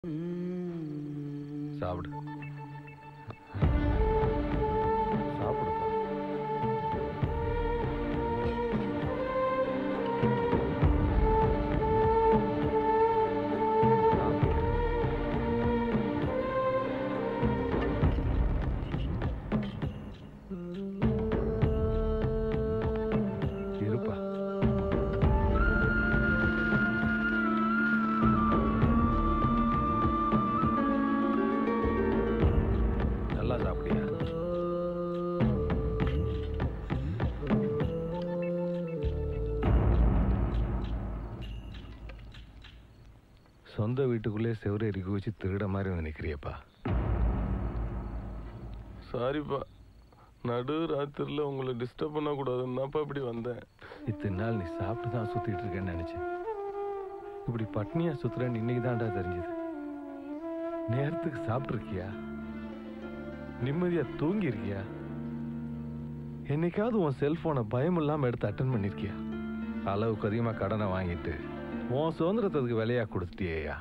சாப்பிடு சாப்பிடுப்பா இருப்பா நல்லா சாப்பிடியா சொந்த வீட்டுக்குள்ளே செவரு எரிக்க வச்சு திருட மாதிரி வந்து நிற்கிறியப்பா சாரிப்பா நடு ராத்திரில உங்களை டிஸ்டர்ப் பண்ணக்கூடாதுன்னாப்பா இப்படி வந்தேன் இத்தனை நாள் நீ சாப்பிட்டு தான் சுத்திட்டு இருக்கேன்னு நினைச்சேன் இப்படி பட்னியா சுத்துறேன்னு இன்னைக்கு தான்டா தெரிஞ்சது நேரத்துக்கு சாப்பிட்ருக்கியா நிம்மதியா தூங்கி இருக்கியா என்னைக்காவது உன் செல்போனை பயம் இல்லாம எடுத்து அட்டன் பண்ணிருக்கியா அளவுக்கு அதிகமா கடனை வாங்கிட்டு உன் சுதந்திரத்துக்கு விலையா கொடுத்துட்டியா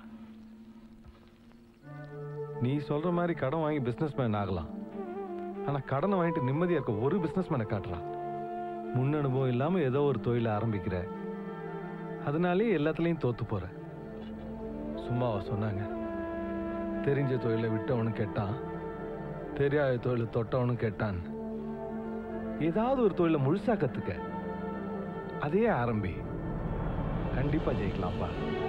நீ சொல்ற மாதிரி கடன் வாங்கி பிசினஸ் மேன் ஆகலாம் ஆனா கடனை வாங்கிட்டு நிம்மதியா இருக்க ஒரு பிசினஸ் மேனை காட்டுறான் முன் அனுபவம் இல்லாம ஏதோ ஒரு தொழிலை ஆரம்பிக்கிற அதனாலேயே எல்லாத்துலயும் தோத்து போற சும்மாவா சொன்னாங்க தெரிஞ்ச தொழிலை விட்டவனும் கேட்டான் தெரியாத தொழிலை தொட்டவனும் கேட்டான் ஏதாவது ஒரு தொழிலை முழுசா கத்துக்க அதே ஆரம்பி கண்டிப்பா ஜெயிக்கலாம்ப்பா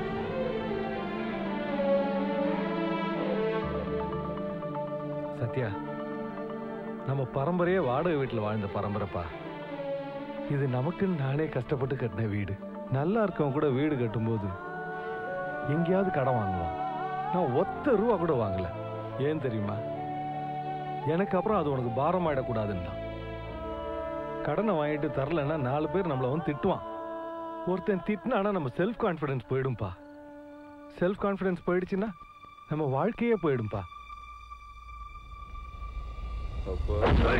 சத்யா நம்ம பரம்பரையே வாடகை வீட்டில் வாழ்ந்த பரம்பரைப்பா இது நமக்குன்னு நானே கஷ்டப்பட்டு கட்டின வீடு நல்லா இருக்கவன் கூட வீடு கட்டும்போது எங்கேயாவது கடன் வாங்குவான் நான் ஒத்த ரூபா கூட வாங்கல ஏன் தெரியுமா எனக்கு அப்புறம் அது உனக்கு பாரமாயிடக்கூடாதுன்னு தான் கடனை வாங்கிட்டு தரலன்னா நாலு பேர் நம்மளை வந்து திட்டுவான் ஒருத்தன் திட்டினானா நம்ம செல்ஃப் கான்ஃபிடன்ஸ் போயிடும்பா செல்ஃப் கான்ஃபிடன்ஸ் போயிடுச்சுன்னா நம்ம வாழ்க்கையே போயிடும்பா அப்பா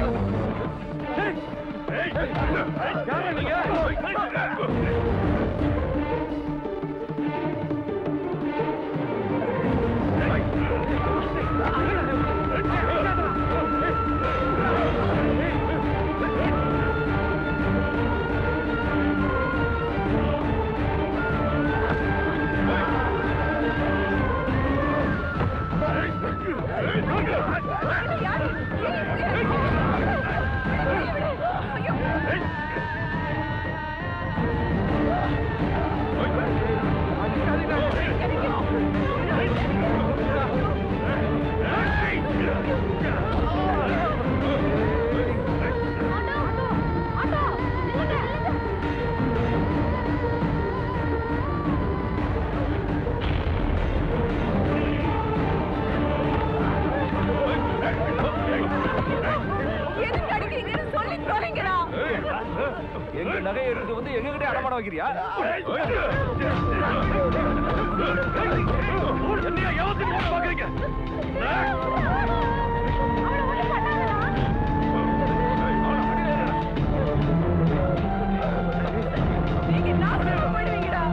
எதுக்கு அடிக்கிறீங்கன்னு சொல்லி தொலைங்கடா எங்க நகையை எடுத்து வந்து எங்க கிட்ட அடமானம் வைக்கிறியா என்னையா ஏமாத்திட்டு போக பாக்குறீங்க அவனை ஒண்ணும் பண்ணாதடா. நீங்க நாசமா போயிடுவீங்கடா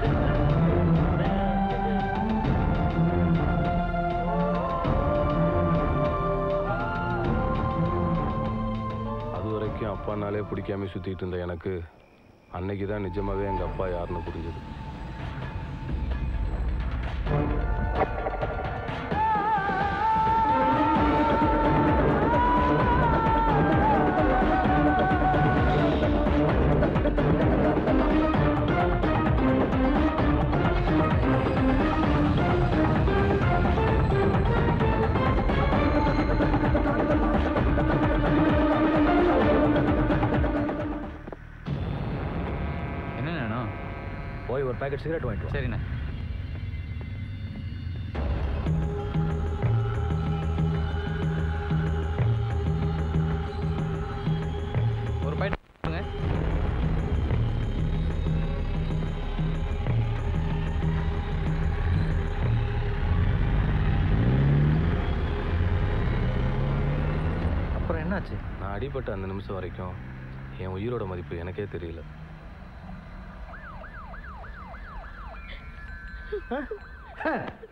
அது வரைக்கும் அப்பானாலே பிடிக்காம சுத்திட்டு இருந்த எனக்கு அன்னைக்கு தான் நிஜமாவே எங்க அப்பா யாருன்னு புரிஞ்சது என்ன வேணும் போய் ஒரு பேக்கெட் சிகரெட் வாங்கிட்டு வா. சரிண்ணே ஒரு பாயிண்ட் அப்புறம் என்னாச்சு நான் அடிபட்ட அந்த நிமிஷம் வரைக்கும் என் உயிரோட மதிப்பு எனக்கே தெரியல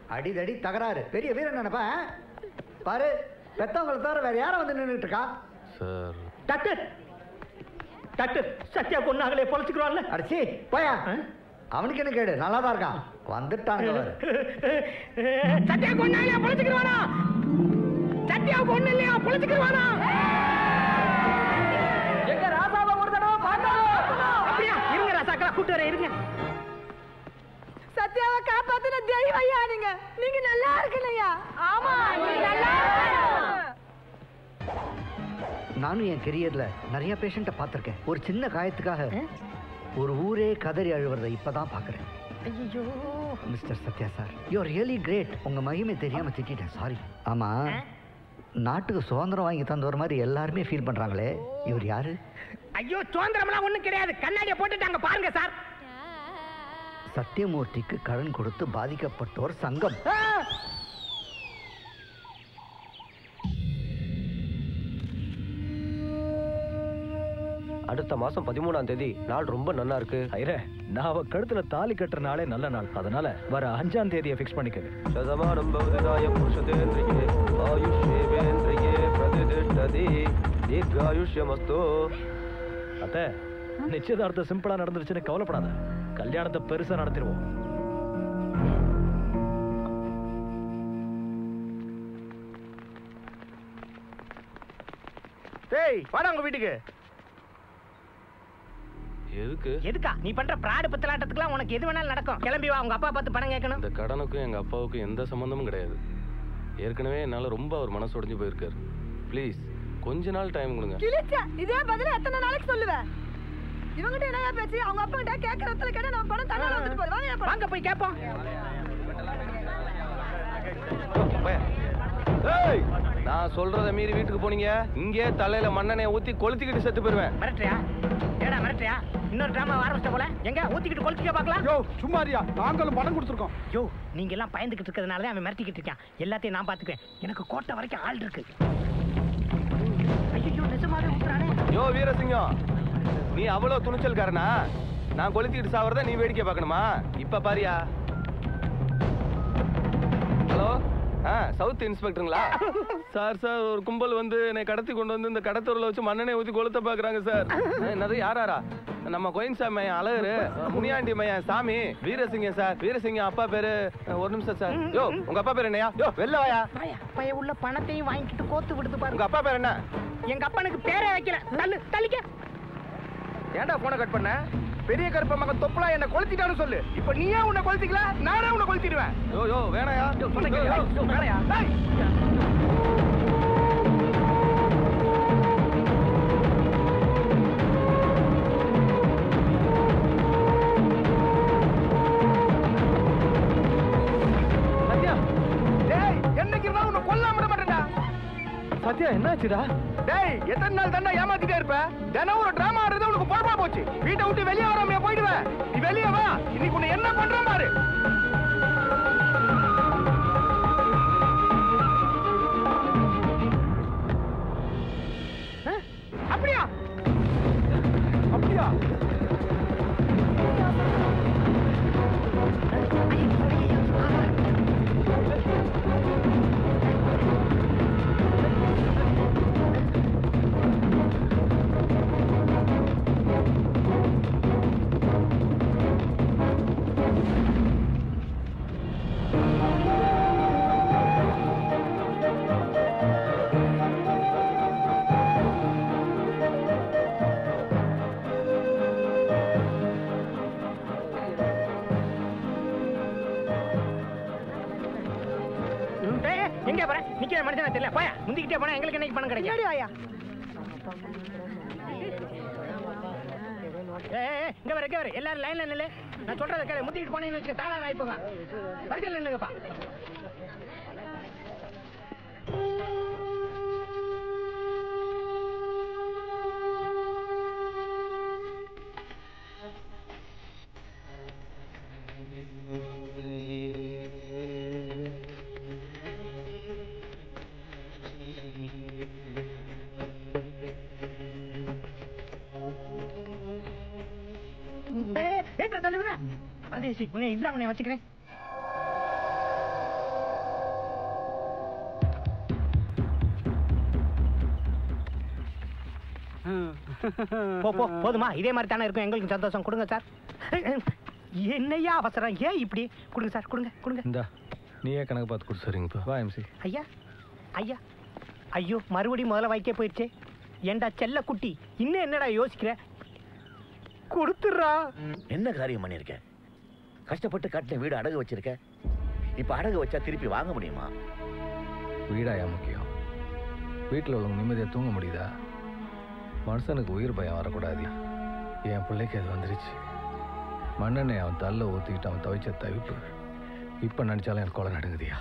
அடிதடி தகராறு பெரிய வீரன் நினைப்பா பாரு பெத்தவங்களை தவிர வேற யாரும் வந்து நின்றுட்டு இருக்கா சார் டாக்டர் டாக்டர் சத்யா பொண்ணாங்களே பொழைச்சுக்கிறோம்ல அடிச்சி போயா அவனுக்கு என்ன கேடு நல்லா தான் இருக்கான் வந்துட்டானுங்க பாரு. சத்யா பொண்ணாங்களே பொழைச்சுக்கிறவானா சத்யா பொண்ணு இல்லையா பொழைச்சுக்கிறவானா எங்க ராசாவை ஒரு தடவை பார்க்கணும் அப்படியா இருங்க ராசாக்களா கூட்டு வரேன் இருங்க சத்யாவை காப்பாத்தின தெய்வம் ஐயா நீங்க நீங்க நல்லா இருக்கலையா ஆமா நீங்க நல்லா இருக்கணும். நானும் என் கெரியர்ல நிறைய பேஷண்ட்டை பார்த்துருக்கேன் ஒரு சின்ன காயத்துக்காக ஒரு ஊரே கதறி அழுவுறதை இப்பதான் பார்க்குறேன் ஐயோ mister Sathya sir you really great உங்க மகிமை தெரியாம திட்டிட்டேன் சாரி ஆமா நாட்டுக்கு சுதந்திரம் வாங்கி தந்தவர் மாதிரி எல்லாருமே ஃபீல் பண்றாங்களே இவர் யாரு ஐயோ சுதந்திரம்லாம் ஒண்ணும் கிடையாது கண்ணாடியை போட்டுட்டாங்க பாருங்க சார் சத்தியமூர்த்திக்கு கடன் கொடுத்து பாதிக்கப்பட்டோர் சங்கம் அடுத்த மாசம் பதிமூணாம் தேதி நாள் ரொம்ப நல்லா இருக்கு ஐரே நான் அவ கழுத்துல தாலி கட்டுற நாளே நல்ல நாள் அதனால வர அஞ்சாம் தேதியை ஃபிக்ஸ் பண்ணிக்கது சதமானம் பவதிதாய புருஷதேந்திரியே ஆயுஷ்யேவேந்திரியே பிரதிதிஷ்டதி தீர்காயுஷ்யமஸ்தோ அத்த நிச்சயதார்த்தம் சிம்பிளா நடந்துருச்சுன்னு கவலைப்படாத கல்யாணத்தை பெருசா நடத்திடுவோம் டேய் வாடா உங்க வீட்டுக்கு எதுக்கு எதுக்கா நீ பண்ற பிராடு பத்தலாட்டத்துக்குலாம் உனக்கு எது வேணாலும் நடக்கும் கிளம்பி வா உங்க அப்பா பார்த்து பணம் கேட்கணும் இந்த கடனுக்கும் எங்க அப்பாவுக்கும் எந்த சம்மந்தமும் கிடையாது ஏற்கனவே என்னால ரொம்ப அவர் மனசு உடைஞ்சு போயிருக்காரு ப்ளீஸ் கொஞ்ச நாள் டைம் கொடுங்க கிழிச்ச இதே பதில எத்தனை நாளைக்கு சொல்லுவேன் இவங்கிட்ட என்னையா பேச்சு அவங்க அப்பா கிட்ட கேட்கற இடத்துல கேட்டா நம்ம பணம் தன்னால வந்துட்டு போகுது வாங்க ஏன் வாங்க போய் கேட்போம் ஏய் நான் சொல்றத மீறி வீட்டுக்கு போனீங்க இங்கே தலையில மண்ணெண்ணெய் ஊத்தி கொளுத்திக்கிட்டு செத்து போயிருவேன் மிரட்டுறியா ஏடா மிரட்டுறியா இன்னொரு டிராமா ஆரம்பிச்சிட்ட போல எங்க ஊத்திக்கிட்டு கொளுத்திக்க பார்க்கலாம் யோ சும்மாரியா நாங்களும் பணம் கொடுத்துருக்கோம் யோ நீங்க எல்லாம் பயந்துகிட்டு இருக்கிறதுனால தான் அவன் மிரட்டிக்கிட்டு இருக்கான் எல்லாத்தையும் நான் பாத்துக்குவேன் எனக்கு கோட்டை வரைக்கும் ஆள் இருக்கு ஐயோ நிஜமாவே ஊத்துறானே யோ வீரசிங்கம் நீ அவ்வளவு துணிச்சல்காரனா நான் கொளுத்திக்கிட்டு சாவறத நீ வேடிக்கை பார்க்கணுமா இப்ப பாரியா ஹலோ ஆ சவுத் இன்ஸ்பெக்டருங்களா சார் சார் ஒரு கும்பல் வந்து என்னை கடத்தி கொண்டு வந்து இந்த கடத்தூரில் வச்சு மண்ணெண்ணெய் ஊற்றி கொளுத்த பார்க்குறாங்க சார் ஆ, என்னது யாராரா நம்ம கோயின்சாமி மையன் அழகரு முனியாண்டி மையன் சாமி வீரசிங்கம் சார் வீரசிங்கம் அப்பா பேரு ஆ, ஒரு நிமிஷம் சார் யோ உங்க அப்பா பேர் என்னையா யோ வெளில வாயா பைய பைய உள்ள பணத்தையும் வாங்கிட்டு கோத்து விடுது பாருங்க உங்க அப்பா பேர் என்ன எங்க அப்பனுக்கு பேரே வைக்கல தள்ளு தள்ளிக்க ஏன்டா போனை கட் பண்ண பெரிய கருப்ப மகன் தொப்புலா என்ன கொளுத்திட்டான்னு சொல்லு இப்ப நீயே உன்னை கொளுத்திக்கல நானே உன்னை கொளுத்திடுவேன் யோ யோ வேணாயா யோ, சொன்ன கேளு. யோ, யோ, வேலையா? டேய். சத்யா டேய் என்னைக்கு இருந்தாலும் உன்னை கொல்லாம விட மாட்டேன்டா சத்யா என்னாச்சுடா டேய் எத்தனை நாள் தானே ஏமாத்திட்டே இருப்ப தினம் ஒரு டிராமா ஆடுறது உனக்கு பொழப்பா போச்சு வீட்டை விட்டு வெளியே வராமையா போயிடுவேன் நீ வெளியே வா இன்னைக்கு உன்னை என்ன பண்றேன் பாரு அப்படியா அப்படியா டேய், எங்க போற நிக்கிற மனுஷனா தெரியல போயா முந்திக்கிட்டே போனா எங்களுக்கு என்னைக்கு பணம் கிடைக்கும் பின்னாடி வாயா ஏய், ஏய், இங்க வர இங்க வர எல்லாரும் லைன்ல நில்லு நான் சொல்றத கேளு முந்திக்கிட்டு போனீங்கன்னு வச்சுக்க தானா வாய்ப்புங்க வரிசையில் நில்லுங்கப்பா ஏய், ஏய், தள்ளி விடுங்க. பரதேசி, உன்னை இதுதான் உன்னை வச்சுக்கிறேன் போ போ போதுமா இதே மாதிரி தானே இருக்கும் எங்களுக்கு சந்தோஷம் கொடுங்க சார் என்னையா அவசரம் ஏன் இப்படி கொடுங்க சார் கொடுங்க கொடுங்க இந்தா நீயே கணக்கு பார்த்து கொடு சரிங்கப்பா வா எம்சி ஐயா ஐயா ஐயோ மறுபடியும் முதல்ல வைக்க போயிடுச்சே ஏண்டா செல்ல குட்டி இன்னும் என்னடா யோசிக்கிற கொடுத்துட்றா என்ன காரியம் பண்ணிருக்க கஷ்டப்பட்டு கட்டின வீடு அடகு வச்சிருக்க இப்ப அடகு வச்சா திருப்பி வாங்க முடியுமா வீடாயா முக்கியம் வீட்டில் உள்ளவங்க நிம்மதியாக தூங்க முடியுதா மனுஷனுக்கு உயிர் பயம் வரக்கூடாது என் பிள்ளைக்கு அது வந்துருச்சு மண்ணெண்ணெய் அவன் தள்ள ஊற்றிக்கிட்டு அவன் துவைச்ச தவிப்பு இப்போ நினச்சாலும் எனக்கு கொலை நடுங்குதியா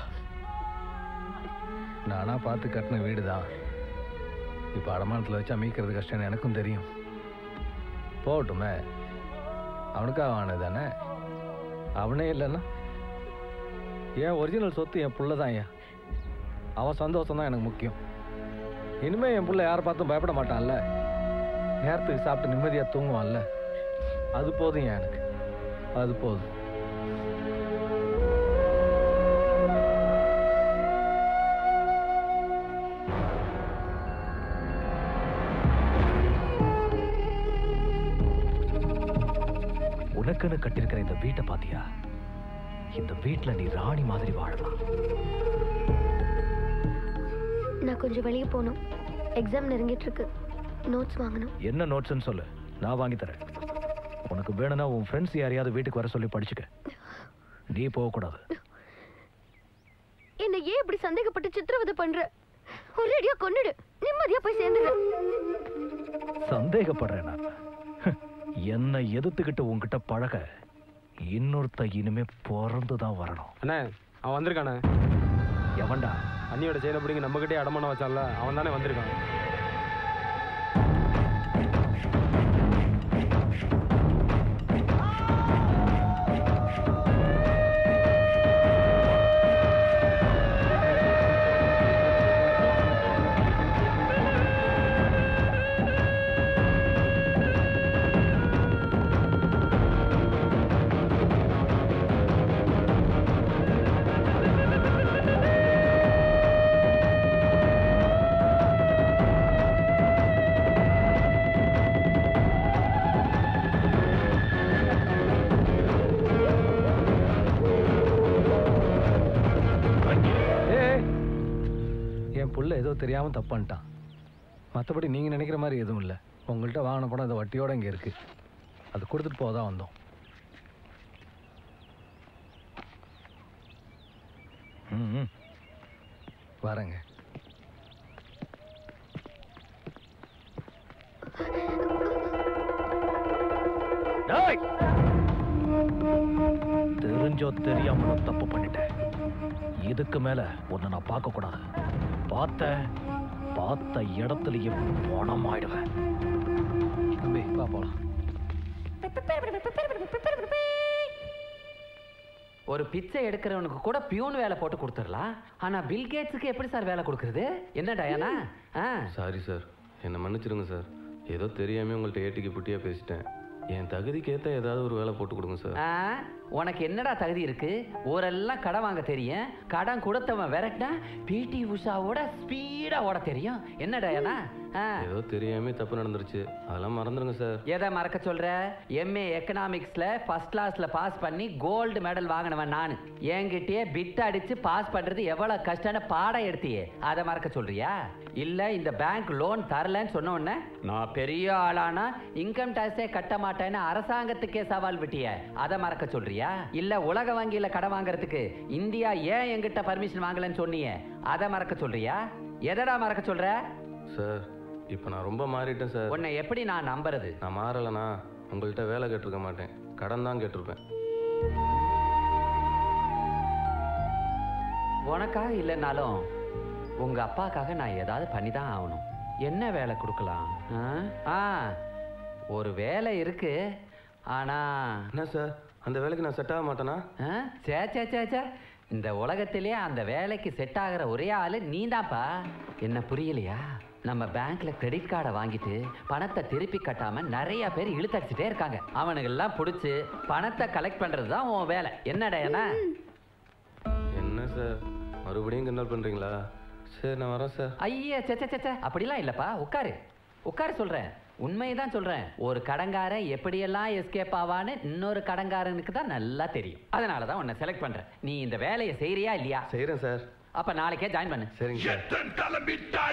நானா பார்த்து கட்டின வீடு தான் இப்போ அடமானத்தில் வச்சா மீக்கிறது கஷ்டம்னு எனக்கும் தெரியும் போகட்டுமே அவனுக்காக ஆனது தானே அவனே இல்லைன்னா ஏன் ஒரிஜினல் சொத்து என் புள்ள தான் ஏன் அவன் சந்தோஷம் தான் எனக்கு முக்கியம் இனிமே என் புள்ள யாரை பார்த்தும் பயப்பட மாட்டான்ல நேரத்துக்கு சாப்பிட்டு நிம்மதியாக தூங்குவான்ல அது போதும் ஏன் எனக்கு அது போதும் உனக்குன்னு கட்டியிருக்கிற இந்த வீட்டை பாத்தியா இந்த வீட்ல நீ ராணி மாதிரி வாழலாம் நான் கொஞ்சம் வெளியே போகணும் எக்ஸாம் நெருங்கிட்டு இருக்கு நோட்ஸ் வாங்கணும் என்ன நோட்ஸ்னு சொல்லு நான் வாங்கி தரேன் உனக்கு வேணும்னா உன் ஃப்ரெண்ட்ஸ் யாரையாவது வீட்டுக்கு வர சொல்லி படிச்சுக்க நீ போகக்கூடாது என்னை ஏன் இப்படி சந்தேகப்பட்டு சித்திரவதை பண்ற ஒரேடியா கொன்னுடு நிம்மதியா போய் சேர்ந்துடு சந்தேகப்படுறேன் நான் என்னை எதிர்த்துக்கிட்டு உன்கிட்ட பழக இன்னொருத்த இனிமே பிறந்து தான் வரணும் அண்ணே அவன் வந்திருக்கானே எவன்டா அண்ணியோட செயலை பிடிங்க நம்ம கிட்டே அடமானம் வச்சான்ல அவன் தானே வந்திருக்கான் ஏய் என் புள்ள ஏதோ தெரியாம தப்பு பண்ணிட்டான் மற்றபடி நீங்க நினைக்கிற மாதிரி எதுவும் இல்லை உங்கள்கிட்ட வாங்கின படம் அந்த வட்டியோட இங்க இருக்கு அது கொடுத்துட்டு போதான் வந்தோம் ம், ம். வரேங்க டேய்! தெரிஞ்சோ தெரியாமலோ தப்பு பண்ணிட்டேன் இதுக்கு மேல உன்னை நான் பார்க்க கூடாது பார்த்த பார்த்த இடத்துலயே பணமாயிடுவேன் தம்பி வா போலாம் ஒரு பிச்சை எடுக்கிறவனுக்கு கூட பியூன் வேலை போட்டு கொடுத்துடலாம் ஆனா பில் கேட்ஸுக்கு எப்படி சார் வேலை கொடுக்கறது என்ன டயானா ஆ சாரி சார் என்னை மன்னிச்சிடுங்க சார் ஏதோ தெரியாம உங்கள்கிட்ட ஏட்டிக்கு புட்டியா பேசிட்டேன் என் தகுதிக்கு ஏத்த ஏதாவது ஒரு வேலை போட்டு கொடுங்க சார் ஆ, உனக்கு என்னடா தகுதி இருக்கு ஊரெல்லாம் கடன் வாங்க தெரியும் கடன் கொடுத்தவன் விரட்டினா பிடி உஷாவோட ஸ்பீடா ஓட தெரியும் என்ன டயானா ஆ ஏதோ தெரியாம தப்பு நடந்துருச்சு அதெல்லாம் மறந்துடுங்க சார் எதை மறக்க சொல்ற எம்ஏ எக்கனாமிக்ஸ்ல ஃபர்ஸ்ட் கிளாஸ்ல பாஸ் பண்ணி கோல்டு மெடல் வாங்கினவன் நான் என்கிட்டயே பிட் அடிச்சு பாஸ் பண்றது எவ்வளவு கஷ்டம்னு பாடம் எடுத்தியே அதை மறக்க சொல்றியா இல்ல இந்த பேங்க் லோன் தரலன்னு சொன்ன உடனே நான் பெரிய ஆளானா இன்கம் டாக்ஸே கட்ட மாட்டேன்னு அரசாங்கத்துக்கே சவால் விட்டிய அதை மறக்க சொல்றியா இல்ல உலக வங்கியில கடன் வாங்குறதுக்கு இந்தியா ஏன் என்கிட்ட பர்மிஷன் வாங்கலன்னு சொன்னியே அதை மறக்க சொல்றியா எதடா மறக்க சொல்ற சார் இப்போ நான் ரொம்ப மாறிட்டேன் சார் உன்னை எப்படி நான் நம்புறது நான் மாறலைனா உங்கள்கிட்ட வேலை கேட்டிருக்க மாட்டேன் கடன் தான் கேட்டிருப்பேன் உனக்காக இல்லைனாலும் உங்க அப்பாக்காக நான் ஏதாவது பண்ணி தான் ஆகணும் என்ன வேலை கொடுக்கலாம் ஆ? ஆ ஒரு வேலை இருக்கு ஆனா என்ன சார் அந்த வேலைக்கு நான் செட் ஆக மாட்டேனா ஆ? சே சே சே சே இந்த உலகத்திலேயே அந்த வேலைக்கு செட் ஆகிற ஒரே ஆளு நீதான்ப்பா என்ன புரியலையா நம்ம பேங்க்ல கிரெடிட் கார்டை வாங்கிட்டு பணத்தை திருப்பி கட்டாம நிறைய பேர் இழுத்தடிச்சிட்டே இருக்காங்க அவனுங்கெல்லாம் பிடிச்சி பணத்தை கலெக்ட் பண்றது தான் உன் வேலை என்னடா என்ன என்ன சார் மறுபடியும் கிண்டல் பண்றீங்களா சரி நான் வரேன் சார் ஐயா சே சே சே, சே அப்படிலாம் இல்லப்பா உட்காரு உட்கார சொல்றேன் உண்மையை தான் சொல்றேன் ஒரு கடங்காரன் எப்படியெல்லாம் எஸ்கேப் ஆவான்னு இன்னொரு கடங்காரனுக்கு தான் நல்லா தெரியும் அதனால தான் உன்னை செலக்ட் பண்றேன் நீ இந்த வேலையை செய்யறியா இல்லையா செய்யறேன் சார் அப்ப நாளைக்கே ஜாயின் பண்ணு சரிங்க சார்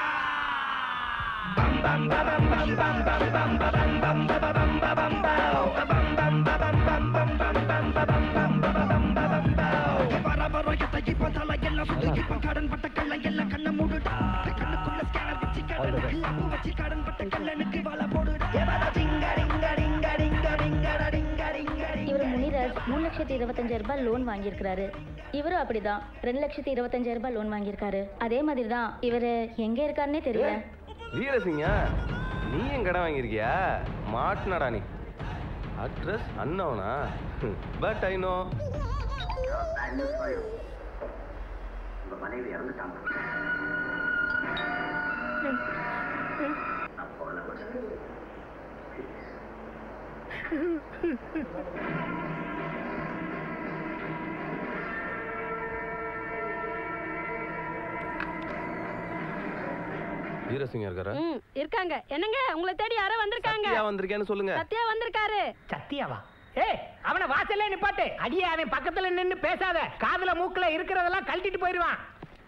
இவர் முனிராஜ் மூணு லட்சத்தி இருபத்தஞ்சாயிரம் ரூபாய் லோன் வாங்கியிருக்கிறாரு இவரும் அப்படிதான் ரெண்டு லட்சத்தி இருபத்தஞ்சாயிரம் ரூபாய் லோன் வாங்கியிருக்காரு அதே மாதிரி தான் இவர் எங்க இருக்காருன்னே தெரியல வீரசிங்கா நீ என் கடை வாங்கியிருக்கியா மாட்டுனடா நீ அட்ரஸ் அன்னவனா பட் ஐ நோ வீரசிங்கா இருக்காரா ம் இருக்காங்க என்னங்க உங்களை தேடி யாரோ வந்திருக்காங்க சத்யா வந்திருக்கேன்னு சொல்லுங்க சத்யா வந்திருக்காரு சத்தியாவா ஏய் அவனை வாசல்ல நிப்பாட்டு அடியே அவன் பக்கத்துல நின்னு பேசாத காதுல மூக்குல இருக்கிறதெல்லாம் கழட்டிட்டு போயிடுவான்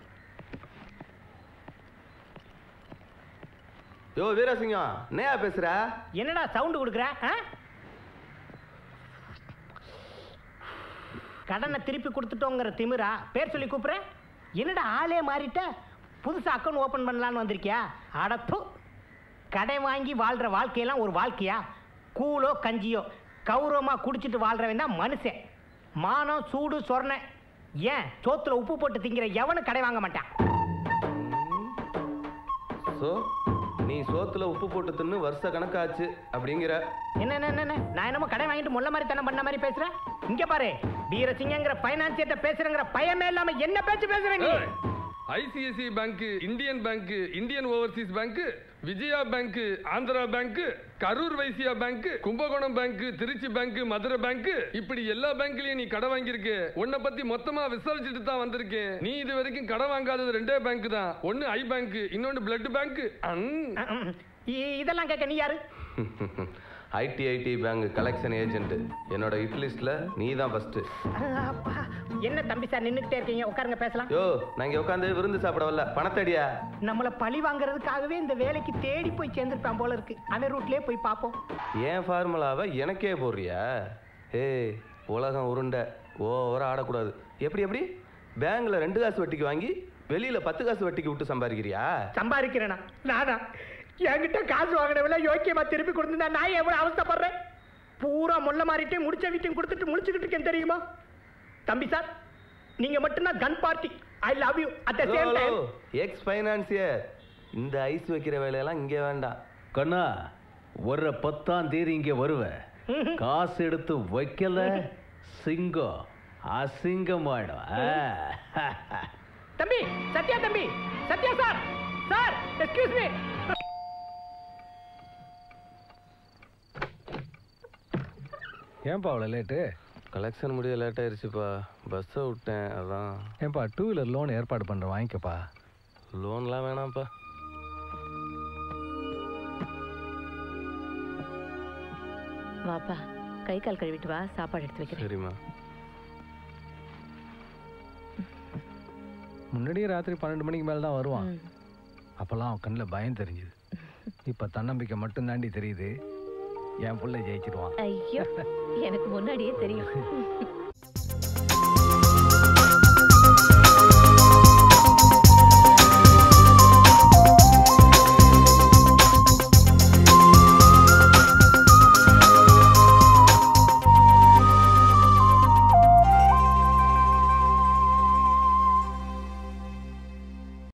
யோ வீரசிங்கம் என்னையா பேசுற என்னடா சவுண்ட் கொடுக்குற ஆ? கடனை திருப்பி கொடுத்துட்டோங்கிற திமிரா பேர் சொல்லி கூப்பிடுற என்னடா ஆளே மாறிட்ட புதுசா அக்கௌண்ட் ஓபன் பண்ணலான்னு வந்திருக்கியா அடப்பு கடை வாங்கி வாழ்ற வாழ்க்கையெல்லாம் ஒரு வாழ்க்கையா கூழோ கஞ்சியோ கௌரவமா குடிச்சிட்டு வாழ்றவன் தான் மனுஷன் மானம் சூடு சொர்ண ஏன் சோத்துல உப்பு போட்டு திங்கிற எவனும் கடை வாங்க மாட்டான் சோ நீ சோத்துல உப்பு போட்டு தின்னு வருஷ கணக்காச்சு அப்படிங்கிற என்ன என்ன என்ன, என்ன நான் என்னமோ கடை வாங்கிட்டு முள்ள மாதிரி தனம் பண்ண மாதிரி பேசுறேன் இங்க பாரு வீரசிங்கங்கிற பைனான்சியர்ட்ட பேசுறேங்கிற பயமே இல்லாம என்ன பேச்சு பேசுற நீ ICICI bank Indian bank Indian overseas bank Vijaya bank Andhra bank Karur Vysya bank Kumbakonam bank Tiruchi bank Madurai bank இப்படி எல்லா பேங்க்லயும் நீ கடை வாங்கியிருக்க உன்னை பத்தி மொத்தமா விசாரிச்சுட்டு தான் வந்திருக்கேன் நீ இது வரைக்கும் கடை வாங்காதது ரெண்டே பேங்க் தான் ஒன்னு ஐ பேங்க் இன்னொன்னு பிளட் பேங்க் இ- இதெல்லாம் கேட்க நீ யாரு ID ID bank collection agent என்னோட ஹிட் லிஸ்ட்ல நீ தான் ஃபர்ஸ்ட் அப்பா, என்ன தம்பி சார் நின்னுக்கிட்டே இருக்கீங்க உட்காருங்க பேசலாம் யோ நான் இங்க உட்காந்து விருந்து சாப்பிட வரல பணத்தடியா நம்மள பழி வாங்குறதுக்காகவே இந்த வேலைக்கு தேடி போய் சேர்ந்திருப்பான் போல இருக்கு அவன் ரூட்லயே போய் பார்ப்போம் ஏன் ஃபார்முலாவை எனக்கே போடுறியா ஏய் உலகம் உருண்டை ஓவரா ஆடக்கூடாது எப்படி எப்படி பேங்க்ல ரெண்டு காசு வட்டிக்கு வாங்கி வெளியில பத்து காசு வட்டிக்கு விட்டு சம்பாதிக்கிறியா சம்பாதிக்கிறேனா நானா என்கிட்ட காசு வாங்கினவில யோக்கியமா திருப்பி கொடுத்துருந்தா நான் எவ்வளவு அவஸ்தைப்படுறேன் பூரா முள்ள மாறிட்டே முடிச்ச வீட்டையும் கொடுத்துட்டு முடிச்சுக்கிட்டு இருக்கேன் தெரியுமா தம்பி சார் நீங்க மட்டும்தான் gun party I love you at the same time ex financier இந்த ஐஸ் வைக்கிற வேலையெல்லாம் இங்கே வேண்டாம் கண்ணா ஒரு பத்தாம் தேதி இங்க வருவேன் காசு எடுத்து வைக்கல சிங்கம் அசிங்கமாயிடும் ஆ. தம்பி சத்யா தம்பி Sathya sir sir excuse me ஏன்பா அவ்வளோ லேட்டு கலெக்ஷன் முடிய லேட் ஆயிருச்சுப்பா பஸ்ஸை விட்டேன் அதான் ஏன்பா டூ வீலர் லோன் ஏற்பாடு பண்ணுறேன் வாங்கிக்கப்பா லோன்லாம் வேணாம்ப்பா வாப்பா கை கால் கழுவிட்டு வா சாப்பாடு எடுத்து வைக்கிறேன் சரிம்மா முன்னாடியே ராத்திரி பன்னெண்டு மணிக்கு மேலே தான் வருவான் அப்போல்லாம் அவன் கண்ணில் பயம் தெரிஞ்சுது இப்போ தன்னம்பிக்கை மட்டும் தாண்டி தெரியுது என் புள்ள ஜெயிச்சிடுவான் ஐயோ எனக்கு முன்னாடியே தெரியும்